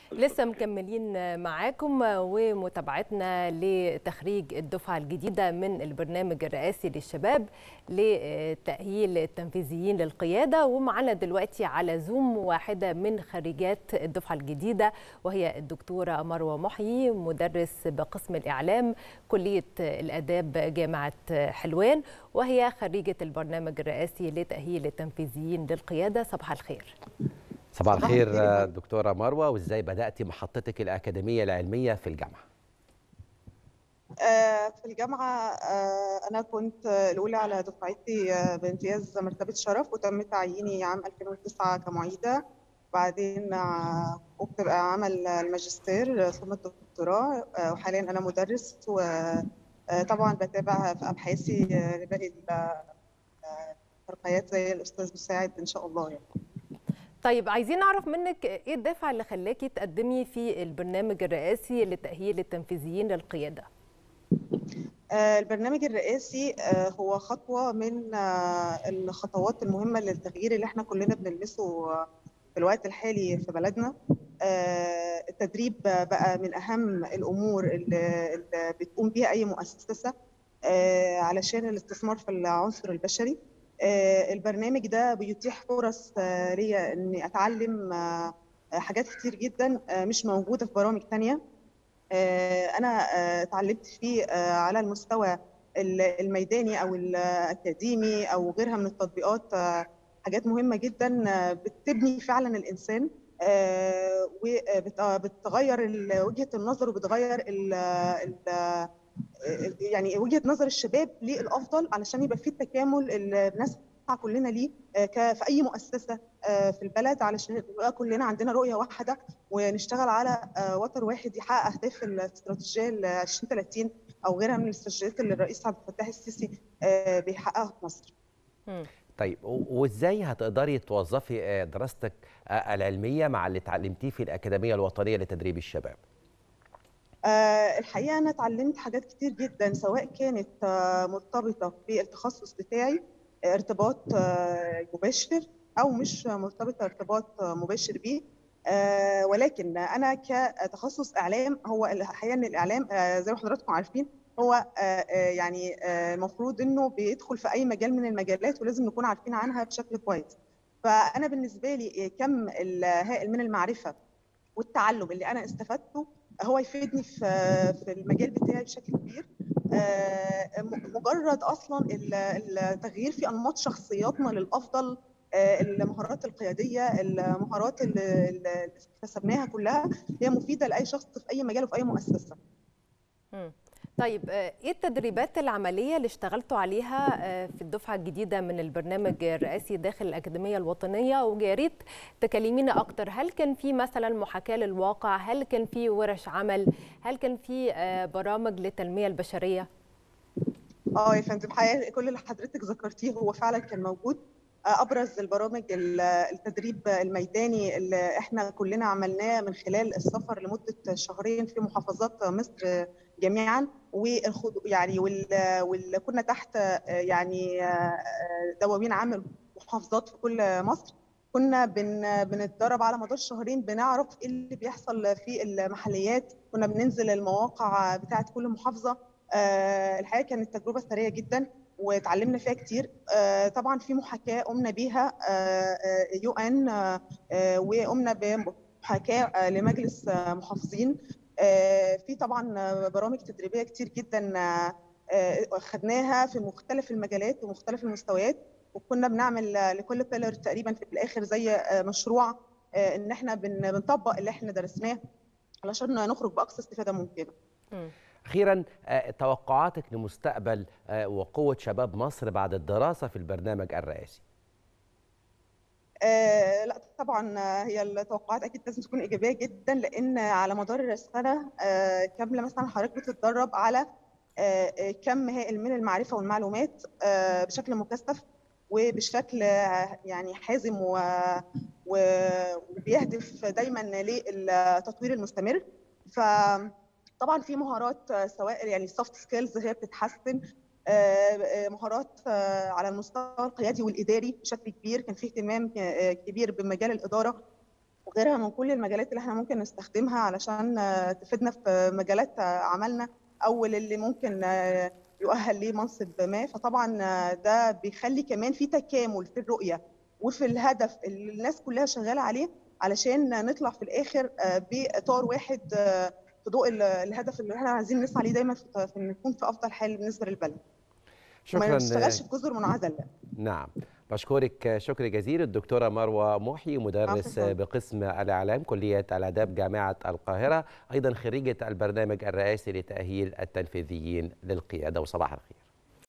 لسه مكملين معاكم ومتابعتنا لتخريج الدفعة الجديدة من البرنامج الرئاسي للشباب لتأهيل التنفيذيين للقيادة ومعنا دلوقتي على زوم واحدة من خريجات الدفعة الجديدة وهي الدكتورة مروة محيي مدرس بقسم الإعلام كلية الآداب جامعة حلوان وهي خريجة البرنامج الرئاسي لتأهيل التنفيذيين للقيادة صباح الخير صباح الخير دكتورة مروة وازاي بدأتي محطتك الأكاديمية العلمية في الجامعة في الجامعة أنا كنت الأولى على دفعتي بامتياز مرتبة شرف وتم تعييني عام 2009 كمعيدة بعدين قمت بعمل الماجستير ثم الدكتوراه وحاليا أنا مدرس وطبعا بتابع في أبحاثي لباقي الترقيات زي الأستاذ مساعد إن شاء الله يعني. طيب عايزين نعرف منك ايه الدافع اللي خلاكي تقدمي في البرنامج الرئاسي لتأهيل التنفيذيين للقيادة؟ البرنامج الرئاسي هو خطوة من الخطوات المهمة للتغيير اللي احنا كلنا بنلمسه في الوقت الحالي في بلدنا التدريب بقى من أهم الأمور اللي بتقوم بيها أي مؤسسة علشان الاستثمار في العنصر البشري البرنامج ده بيتيح فرص ليا اني اتعلم حاجات كتير جدا مش موجوده في برامج تانية انا اتعلمت فيه على المستوى الميداني او الاكاديمي او غيرها من التطبيقات حاجات مهمه جدا بتبني فعلا الانسان وبتغير وجهه النظر وبتغير ال يعني وجهه نظر الشباب للافضل علشان يبقى في التكامل اللي بنسعى كلنا ليه في اي مؤسسه في البلد علشان يبقى كلنا عندنا رؤيه واحده ونشتغل على وتر واحد يحقق اهداف الاستراتيجيه ل 2030 او غيرها من الاستراتيجيات اللي الرئيس عبد الفتاح السيسي بيحققها في مصر. طيب وازاي هتقدري توظفي دراستك العلميه مع اللي اتعلمتيه في الاكاديميه الوطنيه لتدريب الشباب؟ أه الحقيقه انا اتعلمت حاجات كتير جدا سواء كانت أه مرتبطه بالتخصص بتاعي ارتباط أه مباشر او مش مرتبطه ارتباط مباشر بيه ولكن انا كتخصص اعلام هو الحقيقه ان الاعلام زي ما حضراتكم عارفين هو يعني المفروض انه بيدخل في اي مجال من المجالات ولازم نكون عارفين عنها بشكل كويس فانا بالنسبه لي كم الهائل من المعرفه والتعلم اللي انا استفدته هو يفيدني في في المجال بتاعي بشكل كبير مجرد اصلا التغيير في انماط شخصياتنا للافضل المهارات القياديه المهارات اللي اكتسبناها كلها هي مفيده لاي شخص في اي مجال وفي اي مؤسسه طيب ايه التدريبات العمليه اللي اشتغلتوا عليها في الدفعه الجديده من البرنامج الرئاسي داخل الاكاديميه الوطنيه ويا ريت تكلمينا اكتر هل كان في مثلا محاكاه للواقع هل كان في ورش عمل هل كان في برامج للتنميه البشريه اه يا فندم حقيقه كل اللي حضرتك ذكرتيه هو فعلا كان موجود ابرز البرامج التدريب الميداني اللي احنا كلنا عملناه من خلال السفر لمده شهرين في محافظات مصر جميعا والخضو يعني واللي كنا تحت يعني دواوين عام محافظات في كل مصر كنا بن بنتدرب على مدار شهرين بنعرف ايه اللي بيحصل في المحليات كنا بننزل المواقع بتاعه كل محافظه الحقيقه كانت تجربه ثريه جدا وتعلمنا فيها كتير طبعا في محاكاه قمنا بيها يو ان وقمنا بمحاكاه لمجلس محافظين في طبعا برامج تدريبيه كتير جدا خدناها في مختلف المجالات ومختلف المستويات وكنا بنعمل لكل بيلر تقريبا في الاخر زي مشروع ان احنا بنطبق اللي احنا درسناه علشان نخرج باقصى استفاده ممكنه. اخيرا توقعاتك لمستقبل وقوه شباب مصر بعد الدراسه في البرنامج الرئاسي آه لا طبعا هي التوقعات اكيد لازم تكون ايجابيه جدا لان على مدار السنه آه كامله مثلا حضرتك بتتدرب على آه كم هائل من المعرفه والمعلومات آه بشكل مكثف وبشكل يعني حازم و... و... وبيهدف دايما للتطوير المستمر فطبعا في مهارات سواء يعني السوفت سكيلز هي بتتحسن مهارات على المستوى القيادي والاداري بشكل كبير كان في اهتمام كبير بمجال الاداره وغيرها من كل المجالات اللي احنا ممكن نستخدمها علشان تفيدنا في مجالات عملنا او اللي ممكن يؤهل ليه منصب ما فطبعا ده بيخلي كمان في تكامل في الرؤيه وفي الهدف اللي الناس كلها شغاله عليه علشان نطلع في الاخر باطار واحد في ضوء الهدف اللي احنا عايزين نسعى ليه دايما في ان نكون في افضل حال بالنسبه للبلد شكرا ما نشتغلش في جزر منعزله نعم بشكرك شكر جزيل الدكتورة مروة محي مدرس بقسم الإعلام كلية الآداب جامعة القاهرة أيضا خريجة البرنامج الرئاسي لتأهيل التنفيذيين للقيادة وصباح الخير